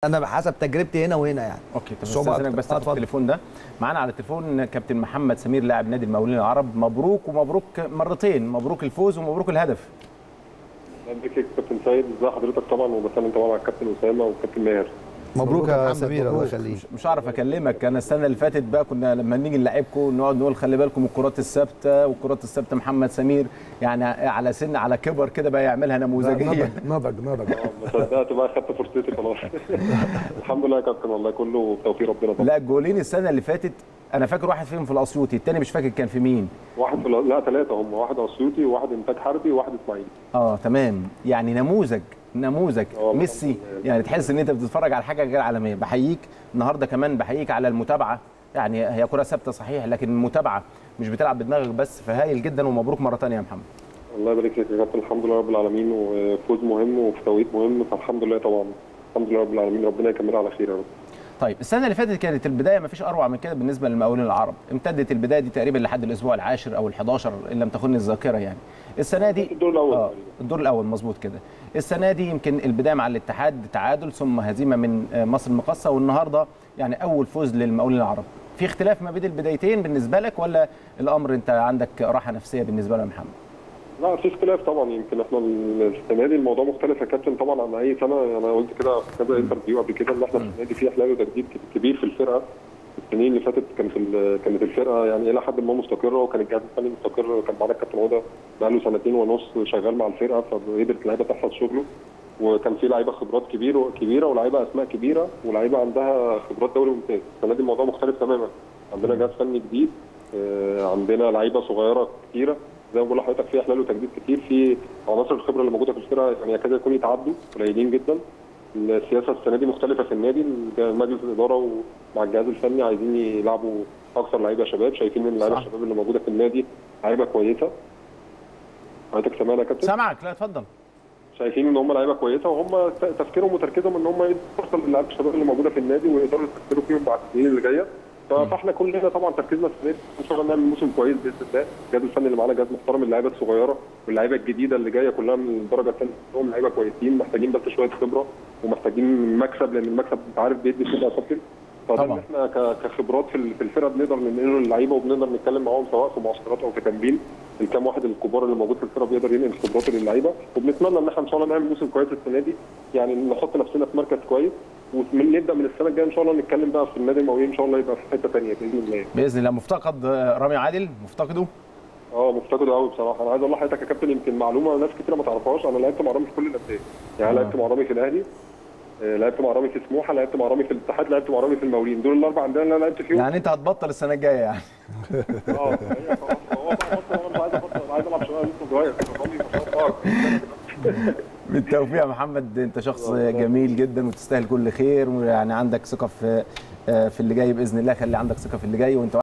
انا حسب تجربتي هنا وهنا يعني اوكي طب الصعوبة استاذنك أكتر. بس آه، تاخد اتفضل. التليفون ده معانا على التليفون كابتن محمد سمير لاعب نادي المقاولين العرب مبروك ومبروك مرتين مبروك الفوز ومبروك الهدف بك كابتن سيد ازي حضرتك طبعا وبسلم طبعا على الكابتن اسامه والكابتن ماهر مبروك يا محمد، سمير الله مبروك. يخليك مش, مش هعرف اكلمك انا السنه اللي فاتت بقى كنا لما نيجي نلعبكم نقعد نقول خلي بالكم الكرات الثابته والكرات الثابته محمد سمير يعني على سن على كبر كده بقى يعملها نموذجيه نضج نضج نضج اه ما صدقت بقى خدت فرصتي خلاص الحمد لله يا كابتن والله كله بتوفيق ربنا طبعا لا الجولين السنه اللي فاتت انا فاكر واحد فيهم في الاسيوطي الثاني مش فاكر كان في مين واحد في ال- لا ثلاثه هم واحد اسيوطي وواحد انتاج حربي وواحد اسماعيلي اه تمام يعني نموذج نموذج آه، ميسي الحمد لله. يعني تحس ان انت بتتفرج على حاجه غير عالميه بحييك النهارده كمان بحييك على المتابعه يعني هي كره ثابته صحيح لكن المتابعه مش بتلعب بدماغك بس فهايل جدا ومبروك مره ثانيه يا محمد الله يبارك فيك يا كابتن الحمد لله رب العالمين وفوز مهم وفي توقيت مهم فالحمد لله طبعا الحمد لله رب العالمين ربنا يكملها على خير يا رب طيب السنه اللي فاتت كانت البدايه ما فيش اروع من كده بالنسبه للمقاولين العرب امتدت البدايه دي تقريبا لحد الاسبوع العاشر او ال11 ان لم تخن الذاكره يعني السنه دي الدور الأول آه تقريباً. الدور الاول مظبوط كده السنه دي يمكن البدايه مع الاتحاد تعادل ثم هزيمه من آه، مصر المقاصه والنهارده يعني اول فوز للمقاولين العرب في اختلاف ما بين البدايتين بالنسبه لك ولا الامر انت عندك راحه نفسيه بالنسبه له يا محمد لا في اختلاف طبعا يمكن احنا السنه دي الموضوع مختلف يا كابتن طبعا عن اي سنه انا قلت كده في كذا انترفيو قبل كده ان احنا السنه دي في احلال وتجديد كبير في الفرقه السنين اللي فاتت كانت ال- كانت الفرقه يعني الى حد ما مستقره وكان الجهاز الفني مستقر كان معانا الكابتن عوده بقاله سنتين ونص شغال مع الفرقه فقدرت اللعيبه تحفظ شغله وكان في لعيبه خبرات كبيره كبيره ولاعيبه اسماء كبيره ولاعيبه عندها خبرات دوري ممتاز السنه دي الموضوع مختلف تماما عندنا جهاز فني جديد آه، عندنا لعيبه صغيره كتيره زي ما بقول لحضرتك في احلال وتجديد كتير في عناصر الخبره اللي موجوده في الفرقه يعني يكاد يكون يتعدوا قليلين جدا السياسه السنه دي مختلفه في النادي مجلس الاداره ومع الجهاز الفني عايزين يلعبوا اكثر لعيبه شباب شايفين ان اللعيبه صح. الشباب اللي موجوده في النادي لعيبه كويسه حضرتك سامعنا يا كابتن سامعك لا اتفضل شايفين ان هم لعيبه كويسه وهم ت- تفكيرهم وتركيزهم ان هم يدوا فرصه للعيبه الشباب اللي موجوده في النادي ويقدروا يفكروا فيهم بعد السنين اللي جايه ف- فاحنا كلنا طبعا تركيزنا في النادي ان شاء الله نعمل موسم كويس باذن الله الجهاز الفني اللي معانا جهاز محترم اللعيبه الصغيره واللعيبه الجديده اللي جايه كلها من الدرجه الثانيه هم لعيبه كويسين محتاجين بس شويه خبره ومحتاجين مكسب لان المكسب انت عارف بيدي كده يا كابتن فده طبعا. إن احنا ك- كخبرات في ال- في الفرقه بنقدر ننقله للعيبه وبنقدر نتكلم معاهم سواء في معسكرات او في تمرين الكام واحد الكبار اللي موجود في الفرقه بيقدر ينقل خبراته للعيبه وبنتمنى ان احنا ان شاء الله نعمل موسم كويس السنه دي يعني نحط نفسنا في مركز كويس ونبدا من السنه الجايه ان شاء الله نتكلم بقى في النادي المقاولين ان شاء الله يبقى في حته ثانيه باذن الله باذن الله مفتقد آه، رامي عادل مفتقده اه مفتقده قوي بصراحه انا عايز اقول لحضرتك يا كابتن يمكن معلومه ناس كتير ما تعرفهاش انا لعبت مع رامي في كل الانديه يعني آه. لعبت مع رامي في الاهلي آه، لعبت مع رامي في سموحه لعبت مع رامي في الاتحاد لعبت مع رامي في المقاولين دول الاربع انديه اللي انا لعبت فيهم يعني انت هتبطل السنه الجايه يعني اه هي خلاص هو بقى بطل وانا مش عايز ابطل انا عايز العب شويه لسه صغير رامي ما شاء الله بالتوفيق يا محمد انت شخص جميل جدا وتستاهل كل خير ويعني عندك ثقه في آه، في اللي جاي باذن الله خلي عندك ثقه في اللي جاي وانت